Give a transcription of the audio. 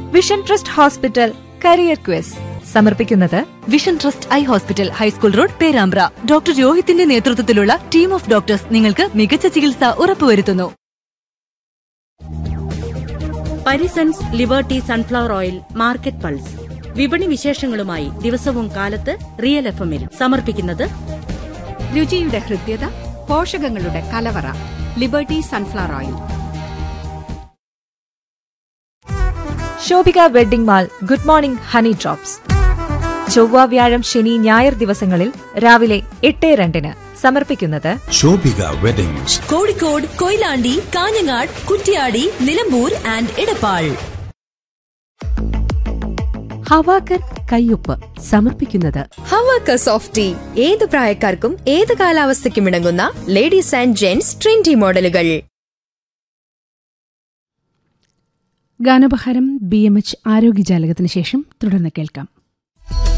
vision trust hospital career quiz സമർപ്പിക്കുന്നത് vision trust eye hospital high school road Perambra doctor രോഹിത്തിന്റെ നേതൃത്വത്തിലുള്ള team of doctors നിങ്ങൾക്ക് മികച്ച ചികിത്സ ഉറപ്പുവരുത്തുന്നു Parisons liberty sunflower oil market pulse വിപണി വിശേഷങ്ങളുമായി ദിവസവും കാലത്ത് റിയൽ എഫ് എമ്മിൽ സമർപ്പിക്കുന്നത് രുചിയുടെ ഹൃദ്യത പോഷകങ്ങളുടെ കലവറ liberty sunflower oil Shobhika wedding mall good morning honey drops ചൊവ്വ വ്യാഴം ശനി ഞായർ ദിവസങ്ങളിൽ രാവിലെ എട്ട് രണ്ടിന് സമർപ്പിക്കുന്നത് ശോഭിക വെഡിങ്സ് കോഴിക്കോട് കൊയിലാണ്ടി കാഞ്ഞങ്ങാട് കുറ്റിയാടി നിലമ്പൂർ ആൻഡ് ഇടപ്പാൾ ഹവാക്കർ കയ്യൊപ്പ് സമർപ്പിക്കുന്നത് ഹവാക്ക സോഫ്റ്റ് ടീ ഏത് പ്രായക്കാർക്കും ഏത് കാലാവസ്ഥയ്ക്കും ഇണങ്ങുന്ന ലേഡീസ് ആൻഡ് ജെന്റ്സ് ട്രെൻഡി മോഡലുകൾ ഗാനോപഹാരം ബി എം എച്ച് ആരോഗ്യജാലകത്തിന് ശേഷം തുടർന്ന് കേൾക്കാം